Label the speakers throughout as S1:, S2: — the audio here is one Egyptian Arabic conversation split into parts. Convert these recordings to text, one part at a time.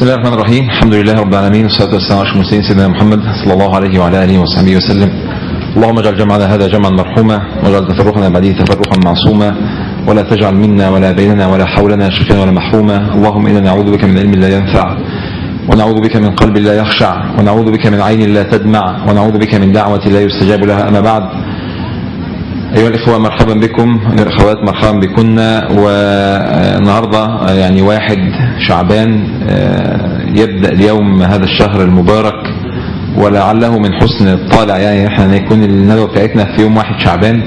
S1: بسم الله الرحمن الرحيم الحمد لله رب العالمين والصلاة والسلام على المرسلين سيدنا محمد صلى الله عليه وعلى آله وصحبه وسلم اللهم اجعل جمعنا هذا جمعا مرحوما واجعل تفرقنا بعده تفرقا معصوما ولا تجعل منا ولا بيننا ولا حولنا شقيا ولا محروما اللهم إنا نعوذ بك من علم لا ينفع ونعوذ بك من قلب لا يخشع ونعوذ بك من عين لا تدمع ونعوذ بك من دعوة لا يستجاب لها أما بعد أيها الإخوة مرحبا بكم أيها الأخوات مرحبا بكن والنهاردة يعني واحد شعبان يبدأ اليوم هذا الشهر المبارك ولعله من حسن الطالع يعني احنا يكون الندوة بتاعتنا في يوم واحد شعبان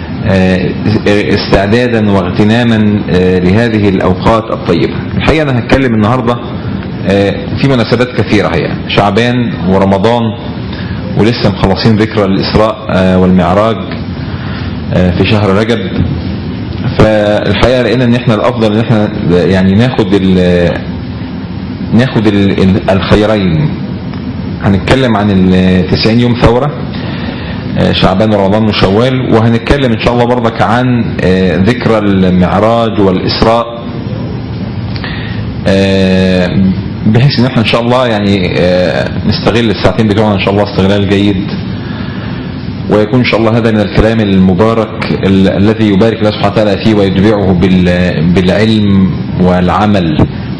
S1: استعدادا واغتناما لهذه الأوقات الطيبة الحقيقة أنا هتكلم النهاردة في مناسبات كثيرة هي شعبان ورمضان ولسه مخلصين ذكرى الإسراء والمعراج في شهر رجب فالحقيقه لقينا ان احنا الافضل ان احنا يعني ناخد ال ناخد ال الخيرين هنتكلم عن ال 90 يوم ثوره شعبان ورمضان وشوال وهنتكلم ان شاء الله برضك عن ذكرى المعراج والاسراء بحيث ان احنا ان شاء الله يعني نستغل الساعتين بتوعنا ان شاء الله استغلال جيد ويكون إن شاء الله هذا من الكلام المبارك الذي يبارك الله سبحانه وتعالى فيه ويتبعه بالعلم والعمل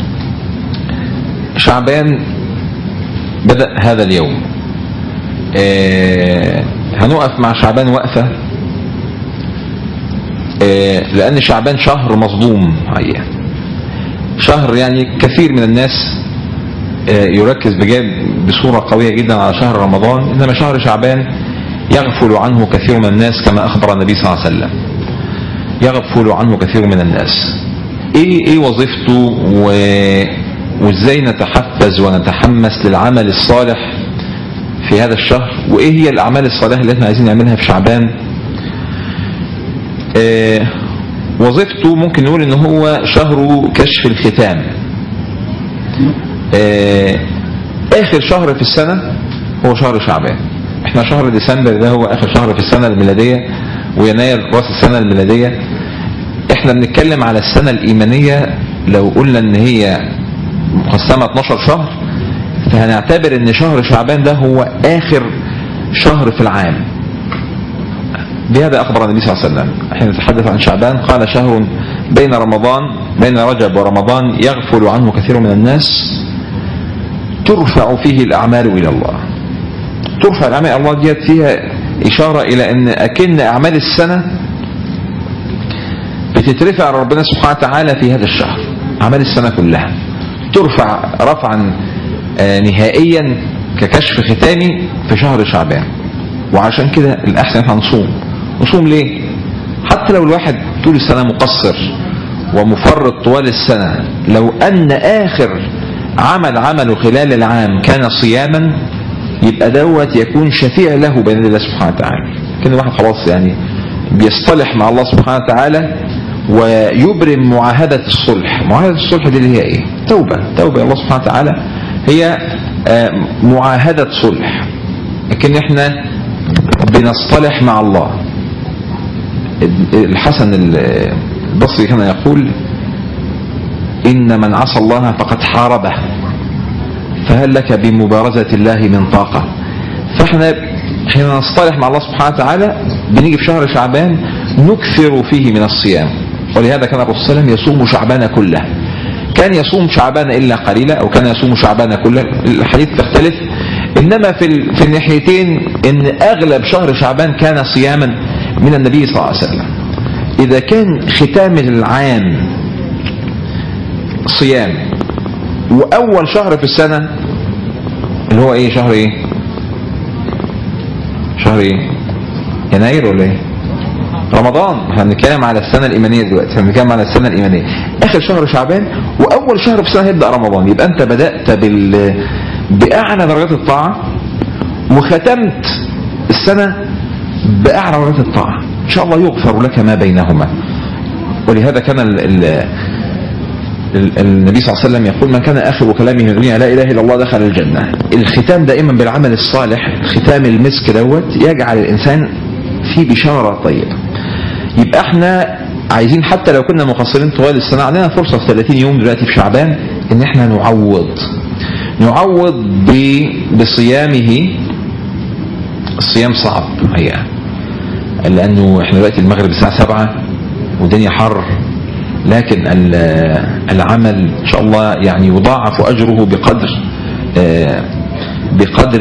S1: شعبان بدأ هذا اليوم هنقف مع شعبان وقفة لأن شعبان شهر مظلوم حقيقة شهر يعني كثير من الناس يركز بجد بصورة قوية جدا على شهر رمضان إنما شهر شعبان يغفل عنه كثير من الناس كما أخبر النبي صلى الله عليه وسلم يغفل عنه كثير من الناس ايه ايه وظيفته و... وازاي نتحفز ونتحمس للعمل الصالح في هذا الشهر وايه هي الاعمال الصالحه اللي احنا عايزين نعملها في شعبان آه وظيفته ممكن نقول ان هو شهر كشف الختام آه اخر شهر في السنه هو شهر شعبان احنا شهر ديسمبر ده هو اخر شهر في السنة الميلادية ويناير راس السنة الميلادية احنا بنتكلم على السنة الايمانية لو قلنا ان هي مقسمة 12 شهر فهنعتبر ان شهر شعبان ده هو اخر شهر في العام بهذا اخبر النبي صلى الله عليه وسلم حين نتحدث عن شعبان قال شهر بين رمضان بين رجب ورمضان يغفل عنه كثير من الناس ترفع فيه الاعمال الى الله ترفع الأعمال الله ديت فيها إشارة إلى أن أكن أعمال السنة بتترفع ربنا سبحانه وتعالى في هذا الشهر أعمال السنة كلها ترفع رفعا نهائيا ككشف ختامي في شهر شعبان وعشان كده الأحسن احنا نصوم نصوم ليه حتى لو الواحد طول السنة مقصر ومفرط طوال السنة لو أن آخر عمل عمله خلال العام كان صياما يبقى دوت يكون شفيع له بين الله سبحانه وتعالى كان الواحد خلاص يعني بيصطلح مع الله سبحانه وتعالى ويبرم معاهدة الصلح معاهدة الصلح دي اللي هي ايه توبة توبة الله سبحانه وتعالى هي معاهدة صلح لكن احنا بنصطلح مع الله الحسن البصري كان يقول إن من عصى الله فقد حاربه فهل لك بمبارزة الله من طاقة فاحنا حين نصطلح مع الله سبحانه وتعالى بنيجي في شهر شعبان نكثر فيه من الصيام ولهذا كان الرسول صلى الله عليه وسلم يصوم شعبان كله كان يصوم شعبان إلا قليلا أو كان يصوم شعبان كله الحديث تختلف إنما في, في الناحيتين إن أغلب شهر شعبان كان صياما من النبي صلى الله عليه وسلم إذا كان ختام العام صيام واول شهر في السنة اللي هو ايه شهر ايه شهر ايه يناير ولا ايه رمضان احنا بنتكلم على السنة الإيمانية دلوقتي احنا بنتكلم على السنة الإيمانية آخر شهر شعبان وأول شهر في السنة هيبدأ رمضان يبقى أنت بدأت بال... بأعلى درجات الطاعة وختمت السنة بأعلى درجات الطاعة إن شاء الله يغفر لك ما بينهما ولهذا كان ال... ال... النبي صلى الله عليه وسلم يقول من كان آخر كلامه من الدنيا لا إله إلا الله دخل الجنة الختام دائما بالعمل الصالح ختام المسك دوت يجعل الإنسان في بشارة طيبة يبقى احنا عايزين حتى لو كنا مقصرين طوال السنة عندنا فرصة في 30 يوم دلوقتي في شعبان ان احنا نعوض نعوض بصيامه الصيام صعب حقيقة لأنه احنا دلوقتي المغرب الساعة سبعة والدنيا حر لكن العمل إن شاء الله يعني يضاعف أجره بقدر بقدر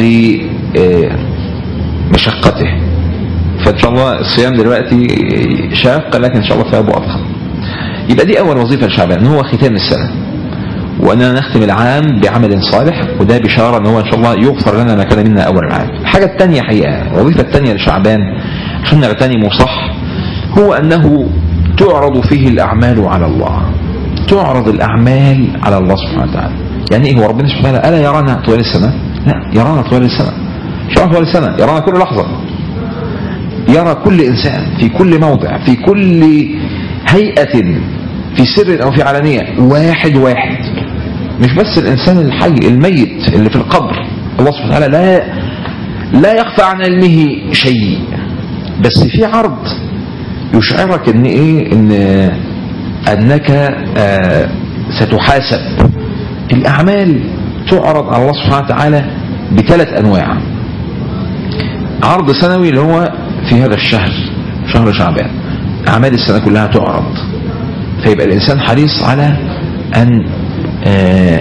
S1: مشقته فإن شاء الله الصيام دلوقتي شاق لكن إن شاء الله ثوابه أضخم يبقى دي أول وظيفة لشعبان إن هو ختام السنة وأننا نختم العام بعمل صالح وده بشارة أن هو إن شاء الله يغفر لنا ما كان منا أول العام الحاجة الثانية حقيقة الوظيفة الثانية لشعبان عشان نغتنمه صح هو أنه تعرض فيه الأعمال على الله تعرض الأعمال على الله سبحانه وتعالى يعني إيه هو ربنا سبحانه وتعالى ألا يرانا طوال السنة لا يرانا طوال السنة مش طوال السنة يرانا كل لحظة يرى كل إنسان في كل موضع في كل هيئة في سر أو في علانية واحد واحد مش بس الإنسان الحي الميت اللي في القبر الله سبحانه وتعالى لا لا يخفى عن علمه شيء بس في عرض يشعرك ان ايه ان انك آه ستحاسب الاعمال تعرض على الله سبحانه وتعالى بثلاث انواع عرض سنوي اللي هو في هذا الشهر شهر شعبان اعمال السنه كلها تعرض فيبقى الانسان حريص على ان آه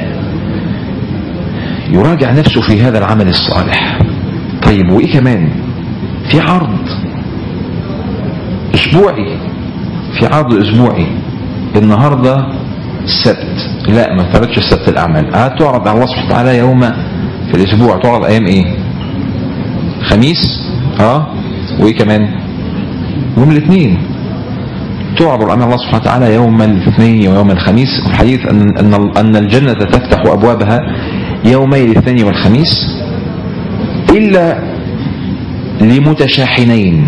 S1: يراجع نفسه في هذا العمل الصالح طيب وايه كمان في عرض اسبوعي في عرض اسبوعي النهارده السبت لا ما تعرضش السبت الاعمال تعرض على الله سبحانه وتعالى يوم في الاسبوع تعرض ايام ايه خميس اه وايه كمان يوم الاثنين تعرض الاعمال الله سبحانه وتعالى يوم الاثنين ويوم الخميس الحديث ان ان ان الجنه تفتح ابوابها يومي الاثنين والخميس الا لمتشاحنين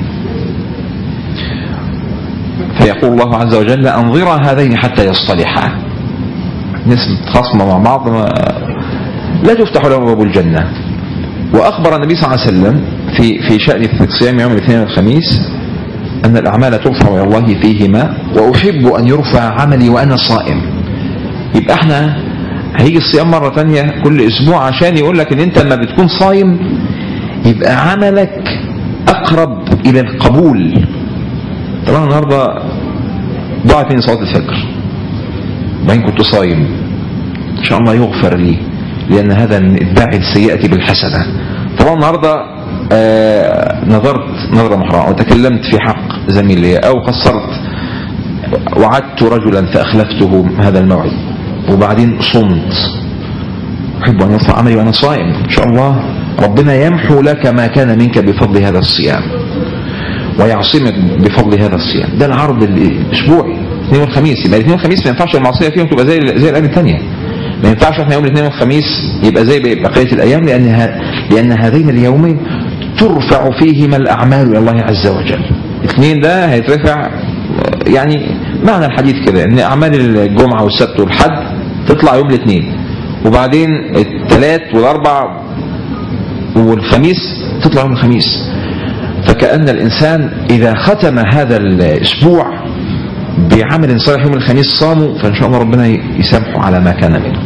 S1: فيقول الله عز وجل انظرا هذين حتى يصطلحا ناس خصمة مع بعض لا تفتح لهم ابواب الجنة واخبر النبي صلى الله عليه وسلم في في شأن صيام يوم الاثنين والخميس ان الاعمال ترفع الى الله فيهما واحب ان يرفع عملي وانا صائم يبقى احنا هيجي الصيام مرة تانية كل اسبوع عشان يقول لك ان انت لما بتكون صايم يبقى عملك اقرب الى القبول طبعا النهارده ضاعت مني صلاه الفجر وبعدين كنت صايم ان شاء الله يغفر لي لان هذا من اتباع السيئه بالحسنه طبعا النهارده آه نظرت نظره محرمه وتكلمت في حق زميل لي او قصرت وعدت رجلا فاخلفته هذا الموعد وبعدين صمت احب ان يرفع عملي وانا صائم ان شاء الله ربنا يمحو لك ما كان منك بفضل هذا الصيام ويعصمك بفضل هذا الصيام ده العرض الاسبوعي الاثنين والخميس يبقى الاثنين والخميس ما ينفعش المعصيه فيهم تبقى زي زي الايام الثانيه ما ينفعش احنا يوم الاثنين والخميس يبقى زي بقيه الايام لان لان هذين اليومين ترفع فيهما الاعمال الى الله عز وجل الاثنين ده هيترفع يعني معنى الحديث كده ان اعمال الجمعه والسبت والحد تطلع يوم الاثنين وبعدين الثلاث والاربع والخميس تطلع يوم الخميس فكأن الإنسان إذا ختم هذا الأسبوع بعمل صالح يوم الخميس صاموا فإن شاء الله ربنا يسامحه على ما كان منه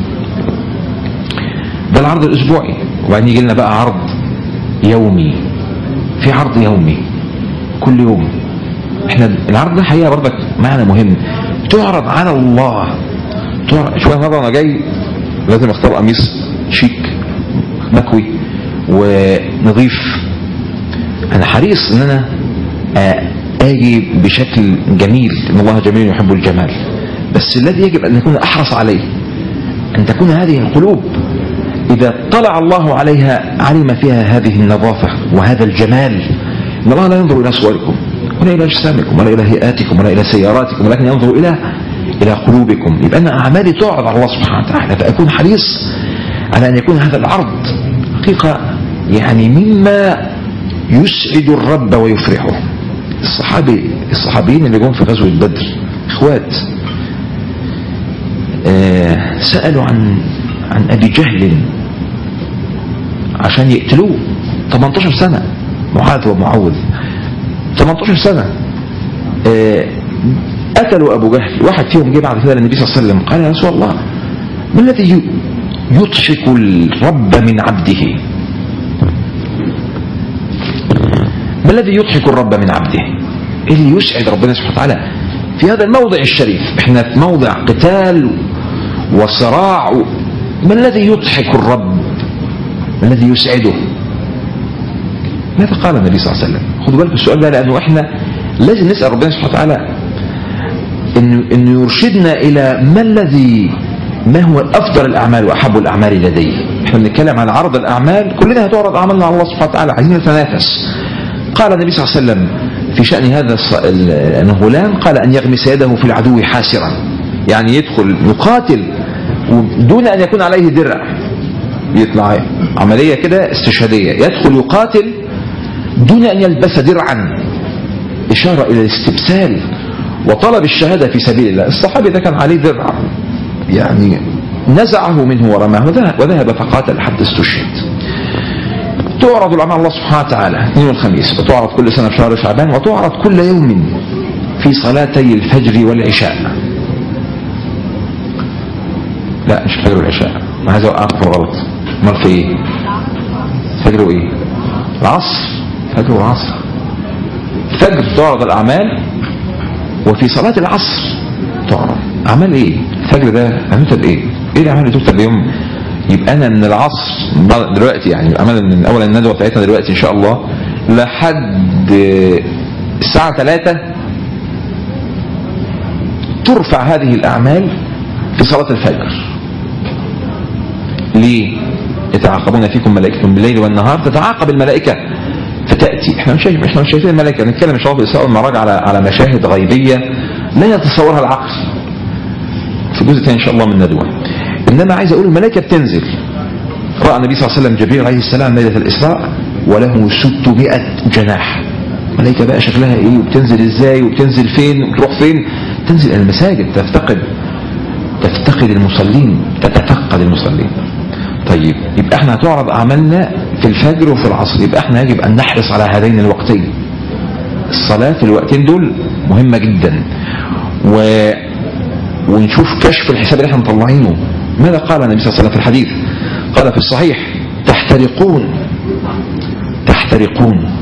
S1: ده العرض الأسبوعي وبعدين يجي لنا بقى عرض يومي في عرض يومي كل يوم احنا العرض ده حقيقة برضك معنى مهم تعرض على الله تعرض شوية مرة أنا جاي لازم اختار قميص شيك مكوي ونظيف انا حريص ان انا اجي بشكل جميل ان الله جميل يحب الجمال بس الذي يجب ان نكون احرص عليه ان تكون هذه القلوب اذا طلع الله عليها علم فيها هذه النظافه وهذا الجمال ان الله لا ينظر الى صوركم ولا الى اجسامكم ولا الى هيئاتكم ولا الى سياراتكم ولكن ينظر الى الى قلوبكم يبقى انا اعمالي تعرض على الله سبحانه وتعالى فاكون حريص على ان يكون هذا العرض حقيقه يعني مما يسعد الرب ويفرحه الصحابي الصحابيين اللي جم في غزوة بدر اخوات آه سألوا عن عن أبي جهل عشان يقتلوه 18 سنة معاذ ومعوذ 18 سنة آه قتلوا أبو جهل واحد فيهم جه بعد كده للنبي صلى الله عليه وسلم قال يا رسول الله ما الذي يضحك الرب من عبده ما الذي يضحك الرب من عبده اللي يسعد ربنا سبحانه وتعالى في هذا الموضع الشريف احنا في موضع قتال وصراع ما الذي يضحك الرب ما الذي يسعده ماذا قال النبي صلى الله عليه وسلم خدوا بالكم السؤال ده لانه احنا لازم نسال ربنا سبحانه وتعالى انه انه يرشدنا الى ما الذي ما هو افضل الاعمال واحب الاعمال لديه احنا بنتكلم عن عرض الاعمال كلنا هتعرض اعمالنا على الله سبحانه وتعالى عايزين نتنافس قال النبي صلى الله عليه وسلم في شان هذا الغلام قال ان يغمس يده في العدو حاسرا يعني يدخل يقاتل دون ان يكون عليه درع يطلع عمليه كده استشهاديه يدخل يقاتل دون ان يلبس درعا اشاره الى الاستبسال وطلب الشهاده في سبيل الله الصحابي ده كان عليه درع يعني نزعه منه ورماه وذهب فقاتل حتى استشهد تعرض الأعمال الله سبحانه وتعالى اثنين والخميس وتعرض كل سنة في شهر شعبان وتعرض كل يوم في صلاتي الفجر والعشاء لا مش الفجر والعشاء انا عايز اوقعك في الغلط امال في ايه فجر وايه العصر فجر وعصر فجر تعرض الاعمال وفي صلاة العصر تعرض اعمال ايه الفجر ده هنكتب ايه ايه الاعمال اللي تكتب يوم يبقى انا من العصر دلوقتي يعني اعمال من اول الندوه بتاعتنا دلوقتي ان شاء الله لحد الساعه 3 ترفع هذه الاعمال في صلاه الفجر ليه يتعاقبون فيكم ملائكه بالليل والنهار تتعاقب الملائكه فتاتي احنا مش شايف احنا مش شايفين الملائكه بنتكلم ان شاء الله في الاسراء والمعراج على على مشاهد غيبيه لا يتصورها العقل في جزء ثاني ان شاء الله من الندوه انما عايز اقول الملائكه بتنزل راى النبي صلى الله عليه وسلم جبريل عليه السلام ليله الاسراء وله 600 جناح ملائكه بقى شكلها ايه وبتنزل ازاي وبتنزل فين وبتروح فين تنزل الى المساجد تفتقد تفتقد المصلين تتفقد المصلين طيب يبقى احنا هتعرض اعمالنا في الفجر وفي العصر يبقى احنا يجب ان نحرص على هذين الوقتين الصلاه في الوقتين دول مهمه جدا و ونشوف كشف الحساب اللي احنا مطلعينه ماذا قال النبي صلى الله عليه وسلم في الحديث قال في الصحيح تحترقون تحترقون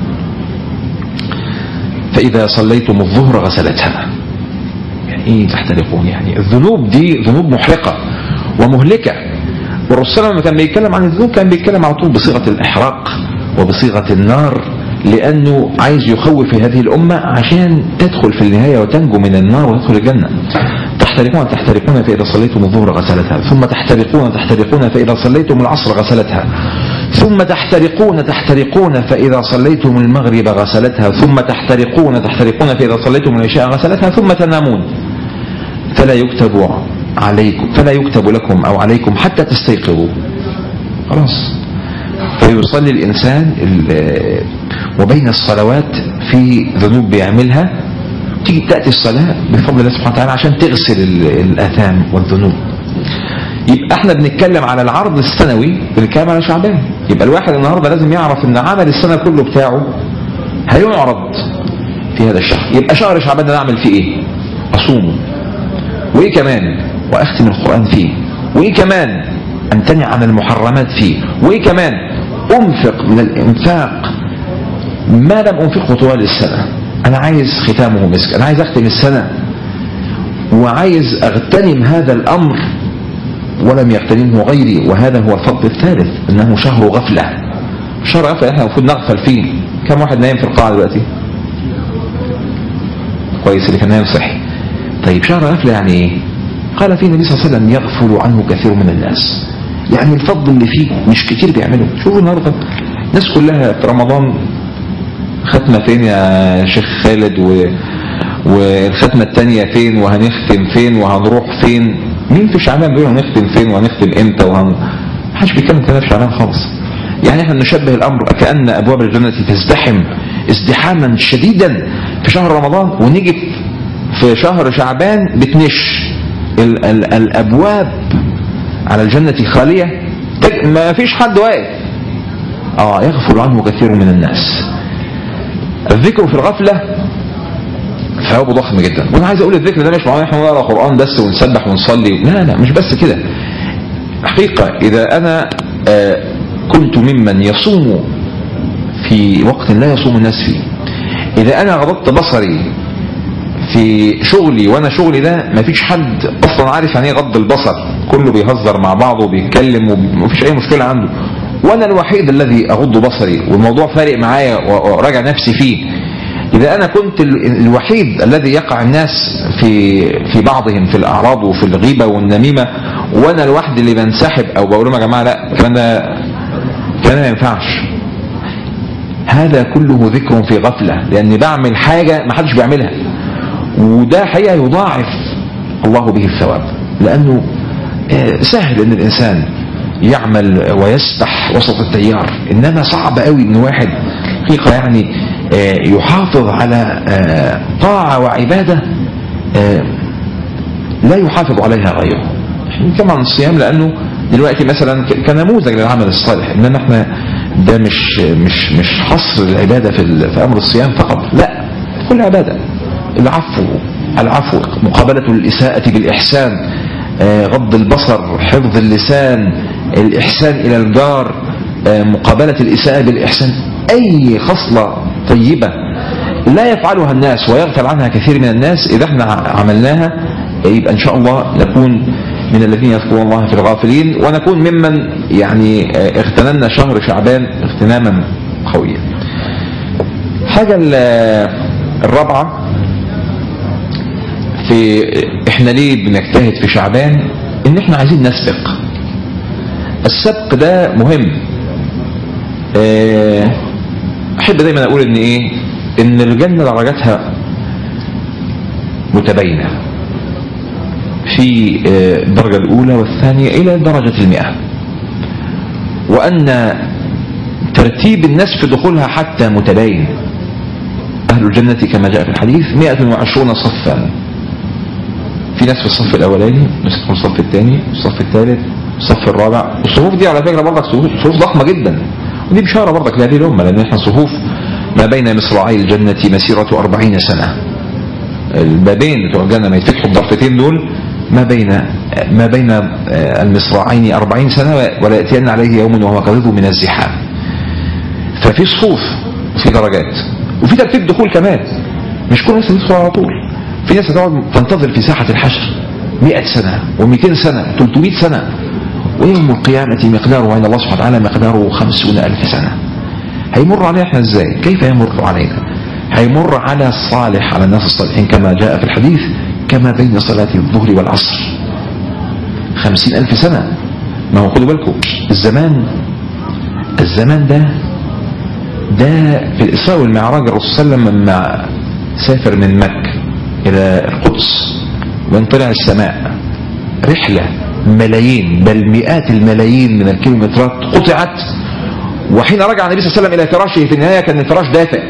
S1: فإذا صليتم الظهر غسلتها يعني ايه تحترقون يعني الذنوب دي ذنوب محرقة ومهلكة والرسول لما كان بيتكلم عن الذنوب كان بيتكلم على طول بصيغة الإحراق وبصيغة النار لأنه عايز يخوف هذه الأمة عشان تدخل في النهاية وتنجو من النار وتدخل الجنة تحترقون تحترقون فإذا صليتم الظهر غسلتها ثم تحترقون تحترقون فإذا صليتم العصر غسلتها ثم تحترقون تحترقون فإذا صليتم المغرب غسلتها ثم تحترقون تحترقون فإذا صليتم العشاء غسلتها ثم تنامون فلا يكتب عليكم فلا يكتب لكم أو عليكم حتى تستيقظوا خلاص فيصلي الإنسان وبين الصلوات في ذنوب بيعملها تيجي تأتي الصلاة بفضل الله سبحانه وتعالى عشان تغسل الآثام والذنوب يبقى احنا بنتكلم على العرض السنوي بنتكلم على شعبان يبقى الواحد النهارده لازم يعرف ان عمل السنه كله بتاعه هيعرض في هذا الشهر يبقى شهر شعبان ده نعمل فيه ايه اصومه وايه كمان واختم القران فيه وايه كمان امتنع عن المحرمات فيه وايه كمان انفق من الانفاق ما لم انفقه طوال السنه انا عايز ختامه مسك انا عايز اختم السنه وعايز اغتنم هذا الامر ولم يغتنمه غيري وهذا هو الفضل الثالث انه شهر غفله شهر غفله احنا المفروض نغفل فيه كم واحد نايم في القاعه دلوقتي كويس اللي كان نايم صحي طيب شهر غفله يعني ايه قال فيه النبي صلى الله عليه وسلم يغفل عنه كثير من الناس يعني الفضل اللي فيه مش كتير بيعمله شوفوا النهارده الناس كلها في رمضان ختمة فين يا شيخ خالد و... والختمة التانية فين وهنختم فين وهنروح فين مين في شعبان بيقول هنختم فين وهنختم امتى وهن محدش بيتكلم كده في شعبان خالص يعني احنا نشبه الامر كأن ابواب الجنة تزدحم ازدحاما شديدا في شهر رمضان ونيجي في شهر شعبان بتنش ال ال الابواب على الجنة خالية ما فيش حد واقف اه يغفل عنه كثير من الناس الذكر في الغفلة ثوابه ضخم جدا وانا عايز اقول الذكر ده مش معناه احنا نقرا قران بس ونسبح ونصلي لا لا مش بس كده حقيقة إذا أنا آه، كنت ممن يصوم في وقت لا يصوم الناس فيه إذا أنا غضبت بصري في شغلي وانا شغلي ده مفيش حد اصلا عارف يعني ايه غض البصر كله بيهزر مع بعضه وبيتكلم ومفيش اي مشكله عنده وانا الوحيد الذي اغض بصري والموضوع فارق معايا وراجع نفسي فيه اذا انا كنت الوحيد الذي يقع الناس في في بعضهم في الاعراض وفي الغيبه والنميمه وانا الواحد اللي بنسحب او بقول لهم يا جماعه لا الكلام ده الكلام ما ينفعش هذا كله ذكر في غفله لاني بعمل حاجه ما حدش بيعملها وده حقيقة يضاعف الله به الثواب لأنه سهل أن الإنسان يعمل ويسبح وسط التيار إنما صعب قوي أن واحد حقيقة يعني يحافظ على طاعة وعبادة لا يحافظ عليها غيره نتكلم عن الصيام لأنه دلوقتي مثلا كنموذج للعمل الصالح إنما احنا ده مش مش مش حصر العبادة في, في أمر الصيام فقط لا كل عبادة العفو العفو مقابلة الإساءة بالإحسان غض البصر حفظ اللسان الإحسان إلى الجار مقابلة الإساءة بالإحسان أي خصلة طيبة لا يفعلها الناس ويغفل عنها كثير من الناس إذا احنا عملناها يبقى إن شاء الله نكون من الذين يذكرون الله في الغافلين ونكون ممن يعني اغتنمنا شهر شعبان اغتناما قويا حاجة الرابعة في احنا ليه بنجتهد في شعبان ان احنا عايزين نسبق السبق ده مهم احب دايما اقول ان ايه ان الجنة درجاتها متباينة في الدرجة الاولى والثانية الى درجة المئة وان ترتيب الناس في دخولها حتى متباين اهل الجنة كما جاء في الحديث 120 صفا في ناس في الصف الاولاني ناس في الصف الثاني الصف الثالث الصف الرابع الصفوف دي على فكره برضك صفوف ضخمه جدا ودي بشاره برضك لهذه الامه لان احنا صفوف ما بين مصراعي الجنه مسيره 40 سنه البابين بتوع الجنه ما يتفتحوا الضرفتين دول ما بين ما بين المصراعين 40 سنه ولا ياتين عليه يوم وهو كظيظ من الزحام ففي صفوف وفي درجات وفي ترتيب دخول كمان مش كل الناس تدخل على طول في ناس هتقعد تنتظر في ساحة الحشر 100 سنة و200 سنة 300 سنة ويوم القيامة مقداره عند الله سبحانه وتعالى مقداره خمسون ألف سنة هيمر علينا احنا ازاي كيف يمر علينا هيمر على الصالح على الناس الصالحين كما جاء في الحديث كما بين صلاة الظهر والعصر خمسين ألف سنة ما هو خدوا بالكم الزمان الزمان ده ده في الإسراء والمعراج الرسول صلى الله عليه وسلم لما سافر من مكة إلى القدس وان طلع السماء رحلة ملايين بل مئات الملايين من الكيلومترات قطعت وحين رجع النبي صلى الله عليه وسلم إلى فراشه في النهاية كان الفراش دافئ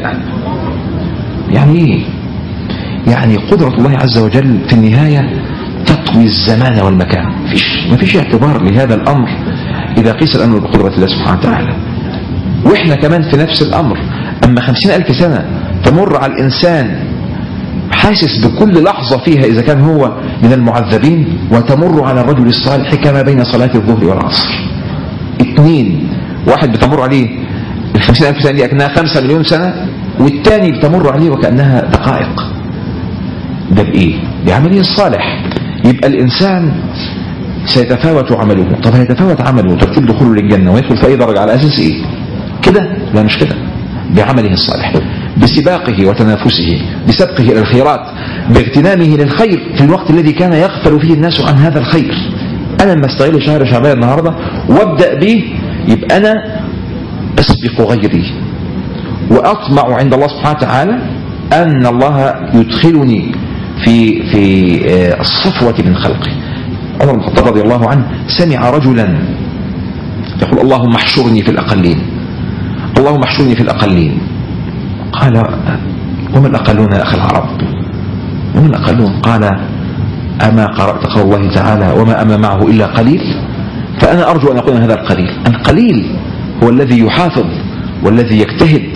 S1: يعني ايه يعني قدرة الله عز وجل في النهاية تطوي الزمان والمكان مفيش مفيش اعتبار لهذا الأمر إذا قيس الأمر بقدرة الله سبحانه وتعالى وإحنا كمان في نفس الأمر أما خمسين ألف سنة تمر على الإنسان حاسس بكل لحظة فيها إذا كان هو من المعذبين وتمر على الرجل الصالح كما بين صلاة الظهر والعصر اثنين واحد بتمر عليه الخمسين ألف سنة دي أكنها خمسة مليون سنة والتاني بتمر عليه وكأنها دقائق ده بإيه؟ بعمله الصالح يبقى الإنسان سيتفاوت عمله طب هيتفاوت عمله وترتيب دخوله للجنة ويدخل في أي درجة على أساس إيه؟ كده؟ لا مش كده بعمله الصالح بسباقه وتنافسه بسبقه إلى الخيرات باغتنامه للخير في الوقت الذي كان يغفل فيه الناس عن هذا الخير أنا لما استغل شهر شعبان النهاردة وابدأ به يبقى أنا أسبق غيري وأطمع عند الله سبحانه وتعالى أن الله يدخلني في في الصفوة من خلقه عمر بن الخطاب رضي الله عنه سمع رجلا يقول اللهم احشرني في الأقلين اللهم احشرني في الأقلين قال وما الأقلون يا أخي العرب وما الأقلون قال أما قرأت قول الله تعالى وما أما معه إلا قليل فأنا أرجو أن أكون هذا القليل القليل هو الذي يحافظ والذي يجتهد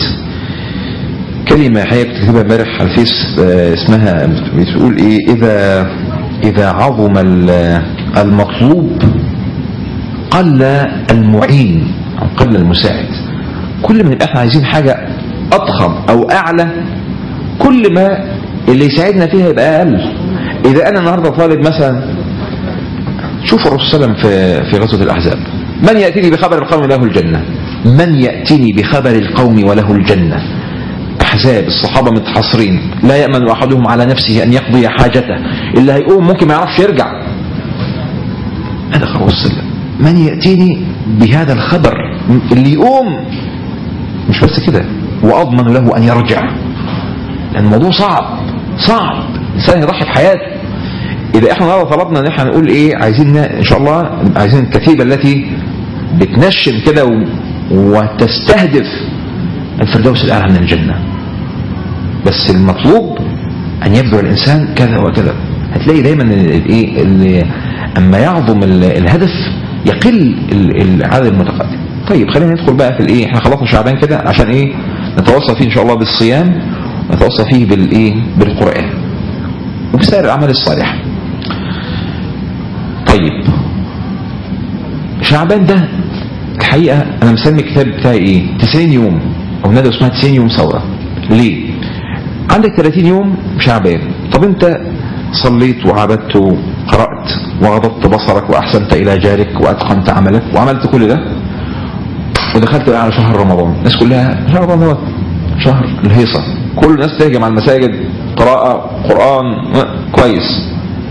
S1: كلمة حقيقة بتكتبها امبارح على الفيس اسمها بتقول ايه إذا إذا عظم المطلوب قل المعين أو قل المساعد كل ما نبقى احنا عايزين حاجة أضخم أو أعلى كل ما اللي يساعدنا فيها يبقى أقل إذا أنا النهاردة طالب مثلا شوف الرسول صلى الله عليه وسلم في في غزوة الأحزاب من يأتيني بخبر القوم له الجنة من يأتيني بخبر القوم وله الجنة أحزاب الصحابة متحصرين لا يأمن أحدهم على نفسه أن يقضي حاجته اللي هيقوم ممكن ما يعرفش يرجع هذا خبر السلام من يأتيني بهذا الخبر اللي يقوم مش بس كده وأضمن له أن يرجع لأن الموضوع صعب صعب الإنسان يضحي بحياته إذا إحنا النهارده طلبنا إن إحنا نقول إيه عايزين إن شاء الله عايزين الكتيبة التي بتنشن كده و... وتستهدف الفردوس الأعلى من الجنة بس المطلوب أن يبذل الإنسان كذا وكذا هتلاقي دايما الإيه اللي أما يعظم الهدف يقل العدد المتقدم طيب خلينا ندخل بقى في الإيه إحنا خلصنا شعبان كده عشان إيه نتوصل فيه إن شاء الله بالصيام ونتوصل فيه بالإيه بالقرآن وبسائر الأعمال الصالحة طيب شعبان ده الحقيقة أنا مسمي الكتاب بتاعي إيه 90 يوم أو ندوة اسمها 90 يوم ثورة ليه عندك 30 يوم شعبان طب أنت صليت وعبدت وقرأت وغضبت بصرك وأحسنت إلى جارك وأتقنت عملك وعملت كل ده ودخلت بقى على شهر رمضان الناس كلها شهر رمضان دوت شهر الهيصة كل الناس تهجم على المساجد قراءة قرآن كويس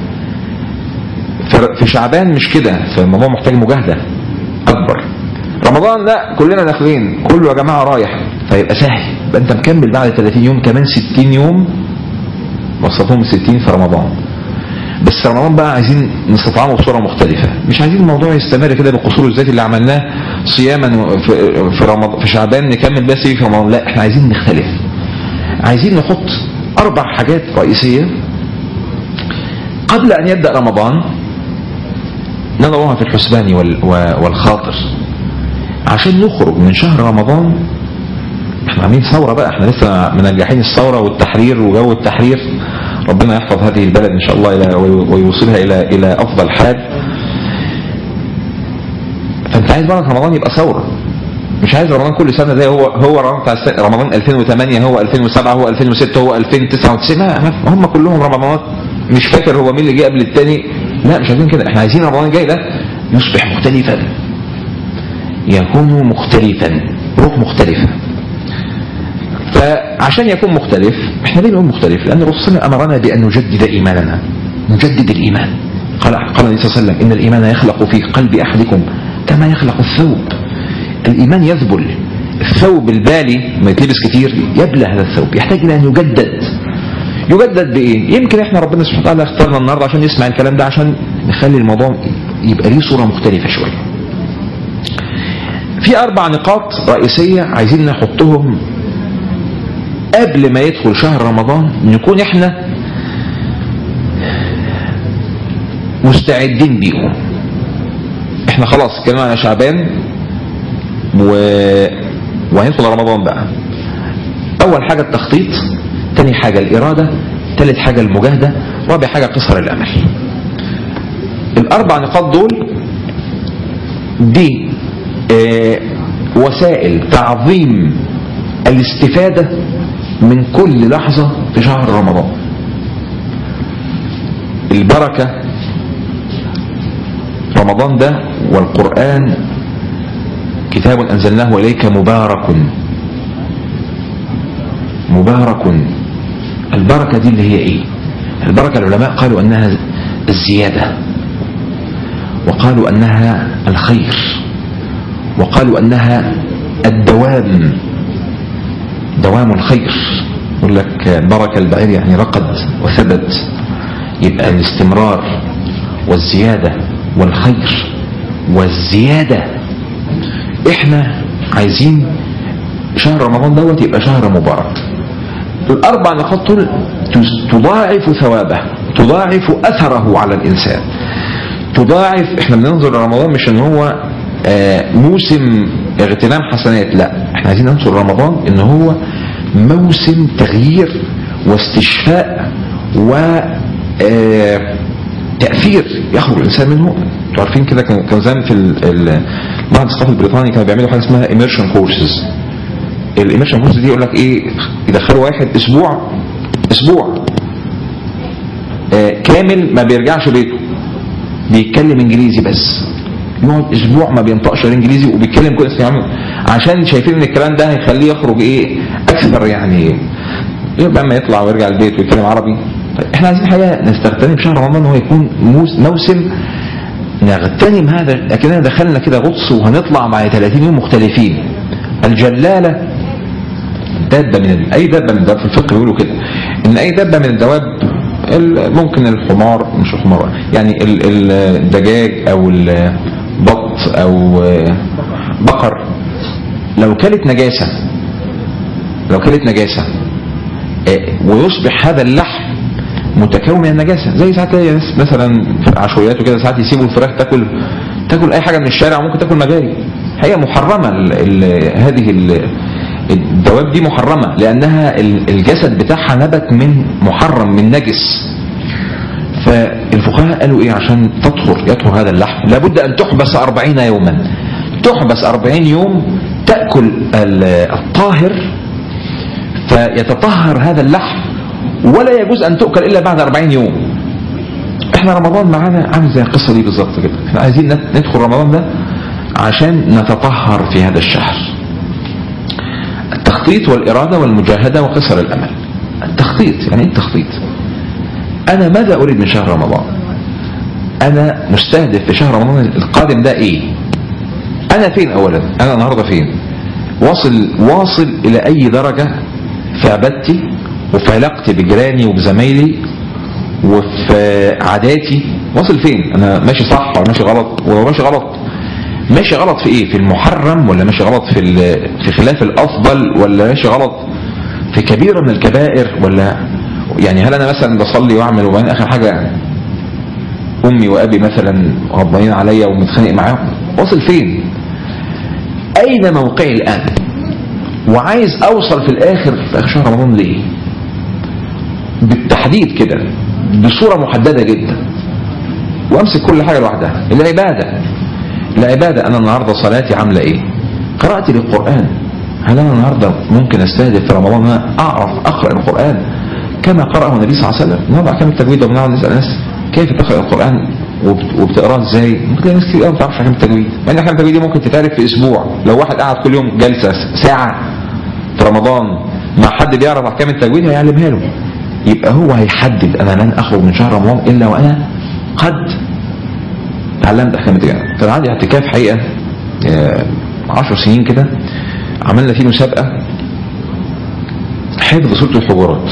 S1: في شعبان مش كده فالموضوع محتاج مجاهدة أكبر رمضان لا كلنا داخلين كله يا جماعة رايح فيبقى سهل يبقى أنت مكمل بعد 30 يوم كمان 60 يوم وصفهم 60 في رمضان بس رمضان بقى عايزين نستطعمه بصورة مختلفة مش عايزين الموضوع يستمر كده بالقصور الذاتي اللي عملناه صياما في في, رمضان في شعبان نكمل بس في رمضان لا احنا عايزين نختلف عايزين نحط أربع حاجات رئيسية قبل أن يبدأ رمضان نضعها في الحسبان والخاطر عشان نخرج من شهر رمضان احنا عاملين ثورة بقى احنا لسه منجحين الثورة والتحرير وجو التحرير ربنا يحفظ هذه البلد ان شاء الله الى ويوصلها الى الى افضل حال فانت عايز بقى رمضان يبقى ثورة مش عايز رمضان كل سنة زي هو هو رمضان 2008 هو 2007 هو 2006 هو 2099 لا هم كلهم رمضانات مش فاكر هو مين اللي جه قبل الثاني لا مش عايزين كده احنا عايزين رمضان الجاي ده يصبح مختلفا يكون مختلفا روح مختلفة فعشان يكون مختلف احنا ليه نقول مختلف لأن الرسول أمرنا بأن نجدد إيماننا نجدد الإيمان قال قال النبي صلى الله عليه وسلم إن الإيمان يخلق في قلب أحدكم كما يخلق الثوب الإيمان يذبل الثوب البالي ما يتلبس كتير يبلى هذا الثوب يحتاج إلى أن يجدد يجدد بإيه يمكن احنا ربنا سبحانه وتعالى اختارنا النهاردة عشان نسمع الكلام ده عشان نخلي الموضوع يبقى ليه صورة مختلفة شوية في أربع نقاط رئيسية عايزين نحطهم قبل ما يدخل شهر رمضان نكون احنا مستعدين بيهم احنا خلاص اتكلمنا على شعبان و... وهندخل رمضان بقى اول حاجة التخطيط تاني حاجة الارادة تالت حاجة المجاهدة رابع حاجة قصر الامل الاربع نقاط دول دي اه وسائل تعظيم الاستفادة من كل لحظة في شهر رمضان البركة رمضان ده والقرآن كتاب أنزلناه إليك مبارك مبارك البركة دي اللي هي إيه البركة العلماء قالوا أنها الزيادة وقالوا أنها الخير وقالوا أنها الدوام دوام الخير يقول لك بركة البعير يعني رقد وثبت يبقى الاستمرار والزيادة والخير والزيادة احنا عايزين شهر رمضان دوت يبقى شهر مبارك الاربع نقاط دول تضاعف ثوابه تضاعف اثره على الانسان تضاعف احنا بننظر لرمضان مش ان هو موسم اغتنام حسنات لا احنا عايزين ننظر رمضان ان هو موسم تغيير واستشفاء و تأثير يخرج الإنسان منه انتوا عارفين كده كان كان زمان في ال- ال- معهد الثقافي البريطاني كانوا بيعملوا حاجه اسمها immersion courses الاميرشن كورس دي يقول لك ايه يدخلوا واحد اسبوع اسبوع آه كامل ما بيرجعش بيته بيتكلم انجليزي بس يقعد اسبوع ما بينطقش غير انجليزي وبيتكلم كويس يعني عشان شايفين ان الكلام ده هيخليه يخرج ايه اكثر يعني يبقى اما يطلع ويرجع البيت ويتكلم عربي طيب احنا عايزين حاجه نستغتنم شهر رمضان هو يكون موس- موسم نغتنم هذا لكننا دخلنا كده غطس وهنطلع مع 30 يوم مختلفين الجلاله دابه من ال- اي دابه من الدواب في الفقه بيقولوا كده ان اي دابه من الدواب ال- ممكن الحمار مش الحمار يعني ال- ال- الدجاج او البط او بقر لو كلت نجاسه لو كلت نجاسه آه، ويصبح هذا اللحم متكون من النجاسه زي ساعات تلاقي ناس مثلا في عشوائيات وكده ساعات يسيبوا الفراخ تاكل تاكل اي حاجه من الشارع وممكن تاكل مجاري هي محرمه ال ال هذه ال الدواب دي محرمه لانها ال- الجسد بتاعها نبت من محرم من نجس فالفقهاء قالوا ايه عشان تطهر يطهر هذا اللحم لابد ان تحبس أربعين يوما تحبس أربعين يوم تأكل ال- الطاهر فيتطهر هذا اللحم ولا يجوز ان تؤكل الا بعد 40 يوم احنا رمضان معانا عامل زي القصه دي بالظبط كده احنا عايزين ند- ندخل رمضان ده عشان نتطهر في هذا الشهر التخطيط والاراده والمجاهده وقصر الامل التخطيط يعني ايه التخطيط انا ماذا اريد من شهر رمضان انا مستهدف في شهر رمضان القادم ده ايه انا فين اولا انا النهارده فين واصل واصل الى اي درجه في عبادتي وفي علاقتي بجيراني وبزمايلي وفي عاداتي واصل فين انا ماشي صح ولا ماشي غلط ولو ماشي غلط ماشي غلط في ايه في المحرم ولا ماشي غلط في ال- في خلاف الافضل ولا ماشي غلط في كبيره من الكبائر ولا يعني هل انا مثلا بصلي واعمل وبعدين اخر حاجه امي وابي مثلا غضبانين عليا ومتخانق معاهم واصل فين اين موقعي الان وعايز اوصل في الاخر في اخر شهر رمضان ليه بالتحديد كده بصوره محدده جدا وامسك كل حاجه لوحدها العباده العباده انا النهارده صلاتي عامله ايه قراءتي للقران هل انا النهارده ممكن استهدف في رمضان ان انا اعرف اقرا القران كما قرأه النبي صلى الله عليه وسلم نضع كم التجويد وبنقعد نسال الناس كيف تقرا القران وبت- وبتقراه ازاي ممكن تلاقي ناس كتير قوي ما بتعرفش احكام التجويد مع ان احكام التجويد دي ممكن تتعرف في اسبوع لو واحد قعد كل يوم جلسه ساعه في رمضان مع حد بيعرف احكام التجويد هيعلمها له يبقى هو هيحدد انا لن اخرج من شهر رمضان الا وانا قد تعلمت احكام التجويد كان عندي اعتكاف حقيقه آه، عشر سنين كده عملنا فيه مسابقه حفظ سوره الحجرات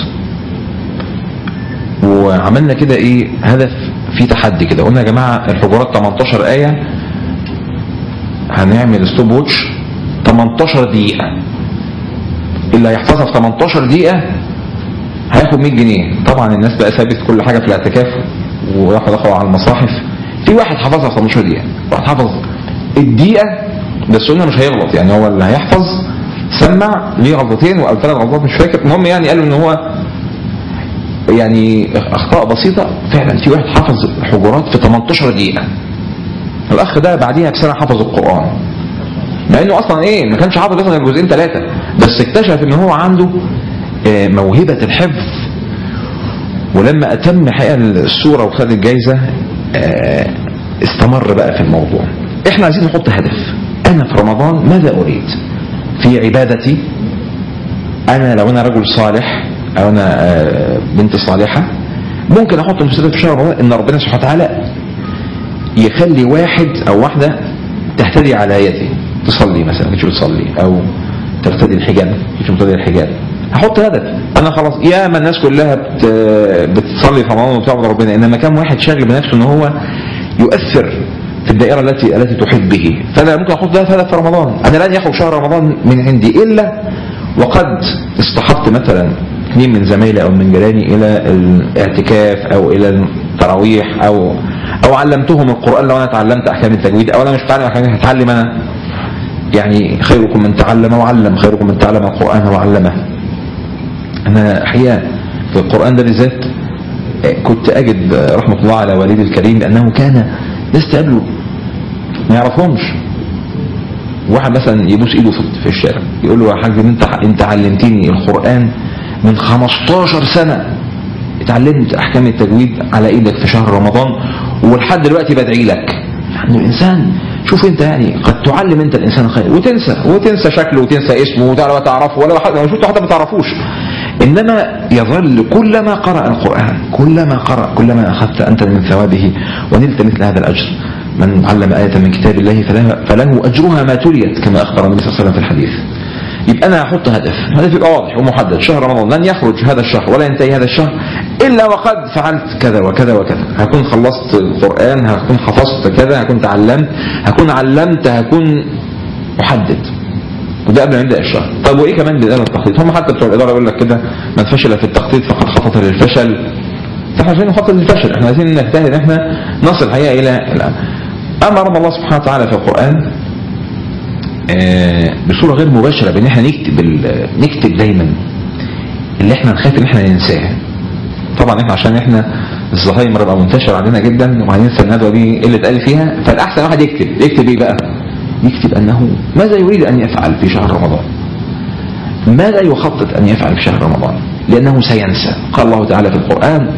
S1: وعملنا كده ايه هدف في تحدي كده قلنا يا جماعه الحجرات 18 ايه هنعمل ستوب ووتش 18 دقيقه اللي هيحفظها في 18 دقيقه هياخد 100 جنيه طبعا الناس بقى سابت كل حاجه في الاعتكاف وراحوا دخلوا على المصاحف في واحد حفظها في 18 دقيقه واحد حفظ الدقيقه بس قلنا مش هيغلط يعني هو اللي هيحفظ سمع ليه غلطتين او ثلاث غلطات مش فاكر المهم يعني قالوا ان هو يعني اخطاء بسيطه فعلا في واحد حفظ الحجرات في 18 دقيقه الاخ ده بعديها بسنه حفظ القران مع انه اصلا ايه ما كانش حافظ اصلا غير جزئين ثلاثه بس اكتشف ان هو عنده آه، موهبه الحفظ ولما اتم حقيقه الصوره وخد الجايزه آه، استمر بقى في الموضوع احنا عايزين نحط هدف انا في رمضان ماذا اريد في عبادتي انا لو انا رجل صالح او انا آه، بنت صالحه ممكن احط مستهدف في شهر رمضان ان ربنا سبحانه وتعالى يخلي واحد او واحده تهتدي على يدي تصلي مثلا مش بتصلي او ترتدي الحجاب مش بترتدي الحجاب هحط هدف انا خلاص يا ما الناس كلها بت بتصلي في رمضان وبتعبد ربنا انما كم واحد شاغل بنفسه ان هو يؤثر في الدائره التي التي تحب به فانا ممكن احط ده هدف في رمضان انا لن يخرج شهر رمضان من عندي الا وقد اصطحبت مثلا اثنين من زمايلي او من جيراني الى الاعتكاف او الى التراويح او او علمتهم القران لو انا اتعلمت احكام التجويد او انا مش متعلم احكام هتعلم انا يعني خيركم من تعلم وعلم خيركم من تعلم القران وعلمه انا حقيقه في القران ده بالذات كنت اجد رحمه الله على والدي الكريم لانه كان ناس تقابله ما يعرفهمش واحد مثلا يبوس ايده في- في الشارع يقول له يا حاج انت انت علمتني القران من 15 سنه اتعلمت احكام التجويد على ايدك في شهر رمضان ولحد دلوقتي بدعي لك يعني الانسان شوف انت يعني قد تعلم انت الانسان الخير وتنسى وتنسى شكله وتنسى اسمه وتعرف ما تعرفه ولا حد لو شفته حتى ما تعرفوش انما يظل كلما قرأ القرآن كلما قرأ كلما اخذت انت من ثوابه ونلت مثل هذا الاجر من علم آية من كتاب الله فله, فله اجرها ما تليت كما اخبر النبي صلى الله عليه وسلم في الحديث يبقى انا هحط هدف هدف يبقى واضح ومحدد شهر رمضان لن يخرج هذا الشهر ولا ينتهي هذا الشهر الا وقد فعلت كذا وكذا وكذا هكون خلصت القران هكون حفظت كذا هكون تعلمت هكون علمت هكون محدد وده قبل ما يبدا الشهر طب وايه كمان بيدانا التخطيط هم حتى بتوع الاداره يقول لك كده من فشل في التخطيط فقد خطط للفشل احنا عايزين نخطط للفشل احنا عايزين نجتهد ان احنا نصل الحقيقه الى الان اما رب الله سبحانه وتعالى في القران آه، بصوره غير مباشره بان احنا نكتب ال- نكتب دايما اللي احنا نخاف ان احنا ننساه طبعا احنا عشان احنا الزهايمر بقى منتشر عندنا جدا وهننسى الندوه دي ايه اللي اتقال فيها فالاحسن واحد يكتب يكتب ايه بقى؟ يكتب انه ماذا يريد ان يفعل في شهر رمضان؟ ماذا يخطط ان يفعل في شهر رمضان؟ لانه سينسى قال الله تعالى في القران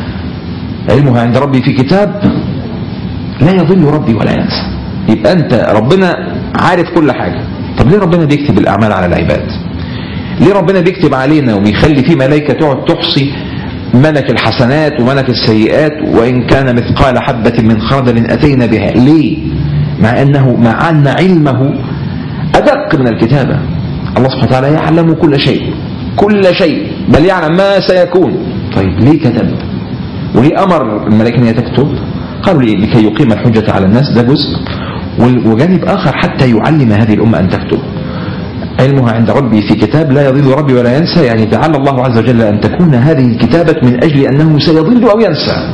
S1: علمها عند ربي في كتاب لا يضل ربي ولا ينسى يبقى انت ربنا عارف كل حاجه طب ليه ربنا بيكتب الاعمال على العباد ليه ربنا بيكتب علينا وبيخلي في ملائكه تقعد تحصي ملك الحسنات وملك السيئات وان كان مثقال حبه من خردل اتينا بها ليه مع انه مع ان علمه ادق من الكتابه الله سبحانه وتعالى يعلم كل شيء كل شيء بل يعلم ما سيكون طيب ليه كتب وليه امر الملائكه ان هي تكتب قالوا لي لكي يقيم الحجه على الناس ده جزء وال- وجانب اخر حتى يعلم هذه الامه ان تكتب علمها عند ربي في كتاب لا يضل ربي ولا ينسى يعني تعالى الله عز وجل ان تكون هذه الكتابه من اجل انه سيضل او ينسى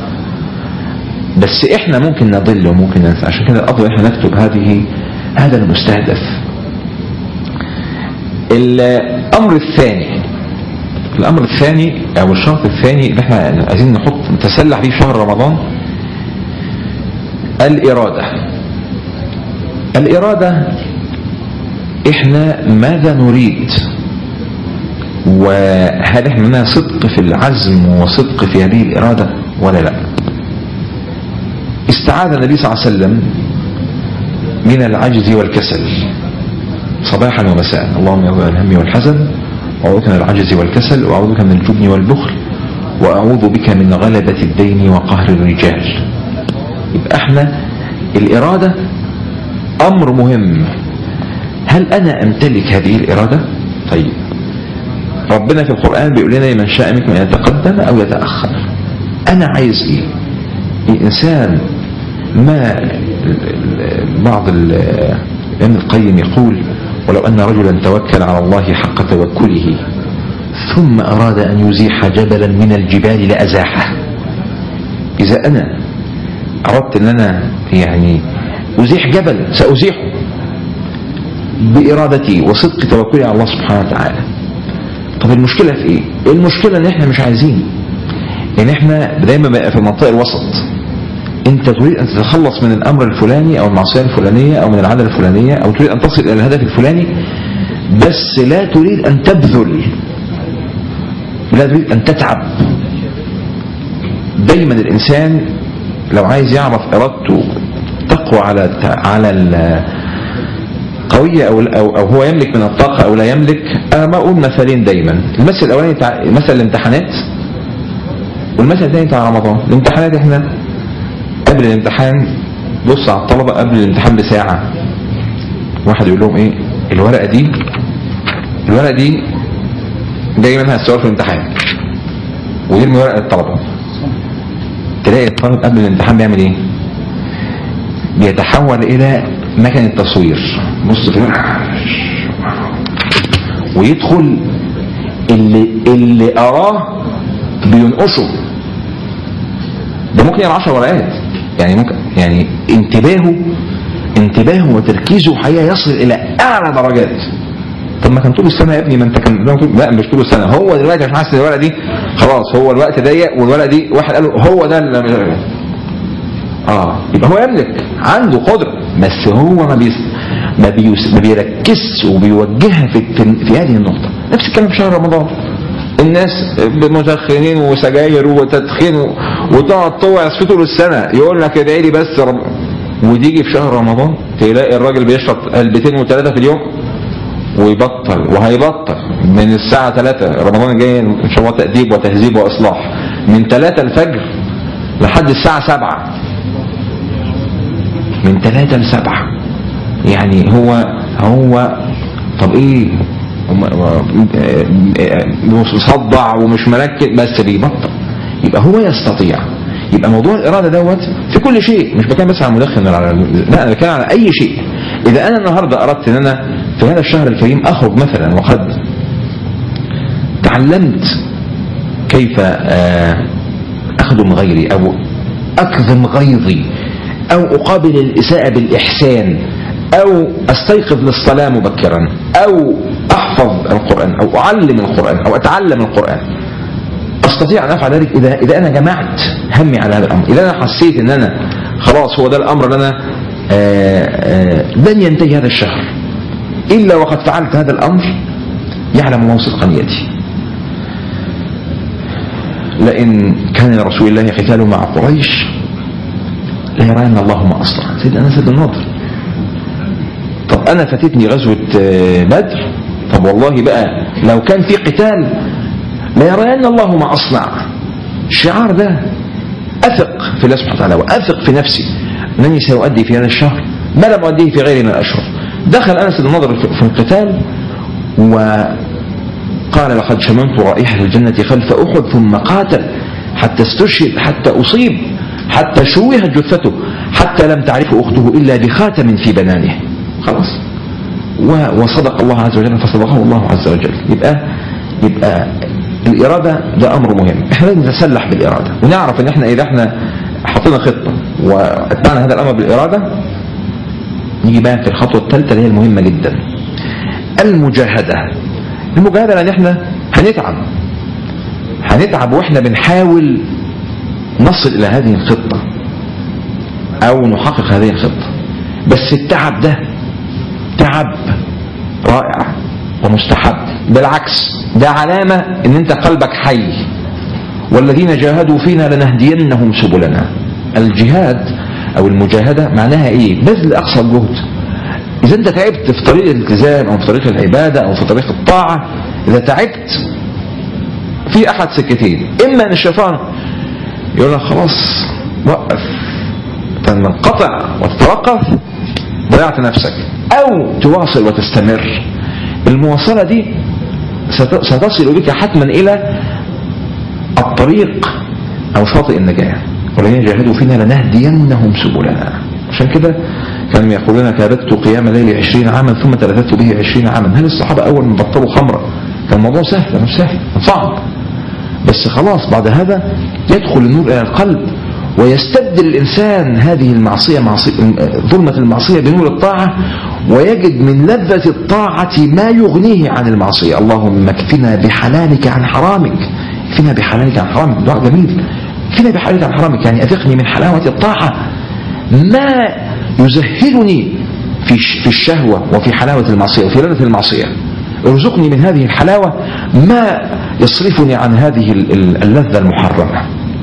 S1: بس احنا ممكن نضل وممكن ننسى عشان كده الافضل احنا نكتب هذه هذا المستهدف الامر الثاني الامر الثاني او الشرط الثاني اللي احنا عايزين نحط نتسلح بيه في شهر رمضان الاراده الاراده احنا ماذا نريد وهل احنا لنا صدق في العزم وصدق في هذه الاراده ولا لا استعاذ النبي صلى الله عليه وسلم من العجز والكسل صباحا ومساء اللهم يا ذا الهم والحزن واعوذ بك من العجز والكسل واعوذ بك من الجبن والبخل واعوذ بك من غلبة الدين وقهر الرجال يبقى احنا الإرادة أمر مهم هل أنا أمتلك هذه الإرادة؟ طيب ربنا في القرآن بيقول لنا من شاء منكم أن يتقدم أو يتأخر أنا عايز إيه؟ الإنسان ما بعض ال- ابن القيم يقول ولو أن رجلا توكل على الله حق توكله ثم أراد أن يزيح جبلا من الجبال لأزاحه إذا أنا أردت أن أنا يعني أزيح جبل سأزيحه بإرادتي وصدق توكلي على الله سبحانه وتعالى طب المشكلة في إيه؟ المشكلة إن إحنا مش عايزين إن إحنا دايما بقى في منطقة الوسط انت تريد ان تتخلص من الامر الفلاني او المعصيه الفلانيه او من العاده الفلانيه او تريد ان تصل الى الهدف الفلاني بس لا تريد ان تبذل لا تريد ان تتعب دايما الانسان لو عايز يعرف ارادته تقوى على على قوية أو, أو, أو هو يملك من الطاقة أو لا يملك أنا ما أقول مثالين دايما المثل الأولاني بتاع مثل الامتحانات والمثل الثاني بتاع رمضان الامتحانات احنا قبل الامتحان بص على الطلبة قبل الامتحان بساعة واحد يقول لهم ايه الورقة دي الورقة دي جاي منها السؤال في الامتحان ويرمي ورقة الطلبة تلاقي الطالب قبل الامتحان بيعمل ايه بيتحول الى مكنة تصوير بص كده ويدخل اللي اللي اراه بينقشه ده ممكن يقرا 10 ورقات يعني ممكن يعني انتباهه انتباهه وتركيزه حقيقه يصل الى اعلى درجات طب ما كان طول السنه يا ابني ما انت كان لا مش طول السنه هو دلوقتي عشان حاسس الورقه دي خلاص هو الوقت ضيق والورقه دي واحد قال له هو ده اللي اه يبقى هو يملك عنده قدرة بس هو ما بيس ما, بيس ما بيركزش وبيوجهها في, في, في هذه النقطة نفس الكلام في شهر رمضان الناس مدخنين وسجاير وتدخين وتقعد توعظ في طول السنة يقول لك ادعي لي بس رب وتيجي في شهر رمضان تلاقي الراجل بيشرب علبتين وثلاثة في اليوم ويبطل وهيبطل من الساعة 3 رمضان الجاي ان شاء الله تأديب وتهذيب وإصلاح من 3 الفجر لحد الساعة 7 من 3 ل 7 يعني هو هو طب ايه مصدع ومش مركز بس بيبطل يبقى هو يستطيع يبقى موضوع الإرادة دوت في كل شيء مش بتكلم بس على المدخن ولا على لا أنا بتكلم على أي شيء إذا أنا النهاردة أردت أن أنا في هذا الشهر الكريم أخرج مثلا وقد تعلمت كيف أخدم غيري أو أكظم غيظي أو أقابل الإساءة بالإحسان أو أستيقظ للصلاة مبكرا أو أحفظ القرآن أو أعلم القرآن أو أتعلم القرآن أستطيع أن أفعل ذلك إذا, إذا أنا جمعت همي على هذا الأمر إذا أنا حسيت أن أنا خلاص هو ده الأمر اللي أنا آآ آآ لن ينتهي هذا الشهر إلا وقد فعلت هذا الأمر يعلم الله صدق نيتي لئن كان لرسول الله قتال مع قريش ليرين الله ما أصلح سيدنا أنس بن النضر طب أنا فاتتني غزوة بدر طب والله بقى لو كان في قتال ليرين الله ما أصنع الشعار ده أثق في الله سبحانه وتعالى وأثق في نفسي أنني سأؤدي في هذا الشهر ما لم أؤديه في غيره من الأشهر دخل أنس بن النضر في القتال وقال لقد شممت رائحة الجنة خلف أحد ثم قاتل حتى استشهد حتى أصيب حتى شوهت جثته حتى لم تعرفه أخته إلا بخاتم في بنانه خلاص وصدق الله عز وجل فصدقه الله عز وجل يبقى يبقى الإرادة ده أمر مهم احنا لازم نتسلح بالإرادة ونعرف ان احنا إذا احنا حطينا خطة واتبعنا هذا الأمر بالإرادة نيجي بقى في الخطوة الثالثة اللي هي المهمة جدا المجاهدة المجاهدة لأن احنا هنتعب هنتعب واحنا بنحاول نصل إلى هذه الخطة أو نحقق هذه الخطة بس التعب ده تعب رائع ومستحب بالعكس ده علامة ان انت قلبك حي والذين جاهدوا فينا لنهدينهم سبلنا الجهاد او المجاهدة معناها ايه بذل اقصى الجهد اذا انت تعبت في طريق الالتزام او في طريق العبادة او في طريق الطاعة اذا تعبت في احد سكتين اما ان الشيطان يقول لك خلاص وقف تنقطع وتتوقف ضيعت نفسك او تواصل وتستمر المواصلة دي ستصل بك حتما الى الطريق او شاطئ النجاة والذين جاهدوا فينا لنهدينهم سبلنا عشان كده كانوا يقولون كابدت قيام ليلي عشرين عاما ثم تلذذت به عشرين عاما هل الصحابة اول ما بطلوا خمرة كان الموضوع سهل مش سهل صعب بس خلاص بعد هذا يدخل النور الى القلب ويستبدل الإنسان هذه المعصية معصية ظلمة المعصية بنور الطاعة ويجد من لذة الطاعة ما يغنيه عن المعصية اللهم اكفنا بحلالك عن حرامك اكفنا بحلالك عن حرامك دعاء جميل اكفنا بحلالك عن حرامك يعني أذقني من حلاوة الطاعة ما يزهدني في في الشهوة وفي حلاوة المعصية وفي لذة المعصية ارزقني من هذه الحلاوة ما يصرفني عن هذه اللذة المحرمة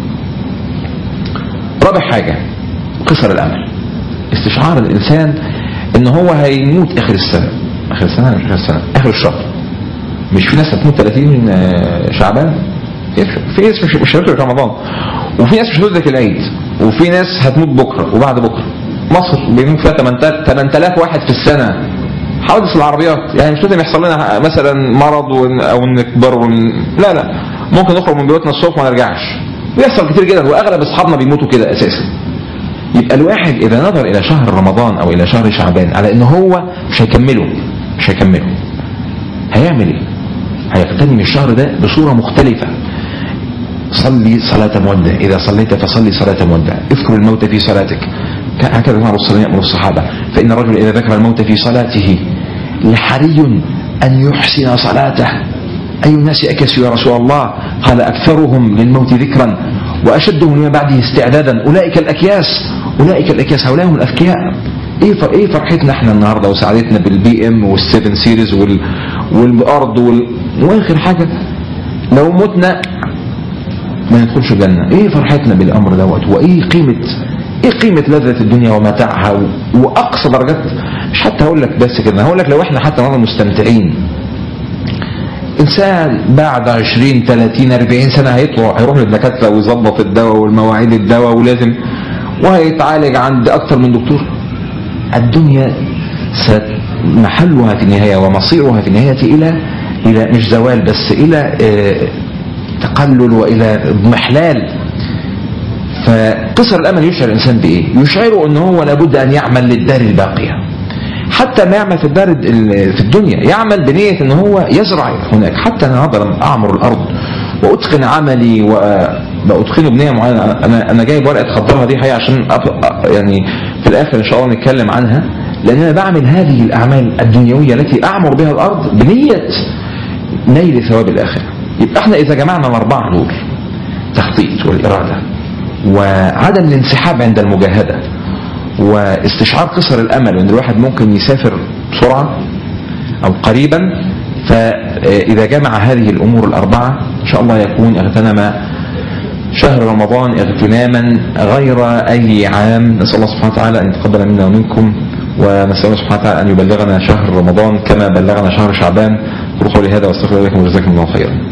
S1: رابع حاجة قصر الأمل استشعار الإنسان إن هو هيموت آخر السنة آخر السنة مش آخر السنة آخر الشهر مش في ناس هتموت 30 شعبان في ناس مش مش هتدرك رمضان وفي ناس مش هتدرك العيد وفي ناس هتموت بكرة وبعد بكرة مصر بيموت فيها 8000 واحد في السنة حوادث العربيات يعني مش لازم يحصل لنا مثلا مرض او نكبر ون... لا لا ممكن نخرج من بيوتنا الصبح وما نرجعش بيحصل كتير جدا واغلب اصحابنا بيموتوا كده اساسا يبقى الواحد اذا نظر الى شهر رمضان او الى شهر شعبان على ان هو مش هيكمله مش هيكمله هيعمل ايه هيغتنم الشهر ده بصورة مختلفة صلي صلاة مودع إذا صليت فصلي صلاة مودع اذكر الموت في صلاتك هكذا النبي صلى الله يأمر الصحابة فإن الرجل إذا ذكر الموت في صلاته لحري أن يحسن صلاته أي الناس أكس يا رسول الله قال أكثرهم للموت ذكرا وأشدهم لما بعده استعدادا أولئك الأكياس اولئك الاكياس هؤلاء هم الاذكياء ايه ف... ايه فرحتنا احنا النهارده وسعادتنا بالبي ام والسيفن سيريز وال... والارض وال... واخر حاجه لو متنا ما ندخلش الجنه ايه فرحتنا بالامر دوت وايه قيمه ايه قيمه لذه الدنيا ومتاعها و... واقصى درجات مش حتى هقول لك بس كده هقول لك لو احنا حتى النهارده مستمتعين انسان بعد 20 30 40 سنه هيطلع هيروح للدكاتره ويظبط الدواء والمواعيد الدواء ولازم وهيتعالج عند اكتر من دكتور الدنيا محلها في النهايه ومصيرها في النهايه الى الى مش زوال بس الى تقلل والى اضمحلال فقصر الامل يشعر الانسان بايه؟ يشعره ان هو لابد ان يعمل للدار الباقيه حتى ما يعمل في الدار في الدنيا يعمل بنية ان هو يزرع هناك حتى انا هقدر اعمر الارض واتقن عملي واتقنه بنية معينة انا انا جايب ورقة خضرها دي حقيقة عشان يعني في الاخر ان شاء الله نتكلم عنها لان انا بعمل هذه الاعمال الدنيوية التي اعمر بها الارض بنية نيل ثواب الاخرة يبقى احنا اذا جمعنا الاربعة دول تخطيط والاراده وعدم الانسحاب عند المجاهده واستشعار قصر الامل ان الواحد ممكن يسافر بسرعه او قريبا فاذا جمع هذه الامور الاربعه ان شاء الله يكون اغتنم شهر رمضان اغتناما غير اي عام نسال الله سبحانه وتعالى ان يتقبل منا ومنكم ونسال الله سبحانه وتعالى ان يبلغنا شهر رمضان كما بلغنا شهر شعبان قولوا قولي هذا واستغفر لكم وجزاكم الله خيرا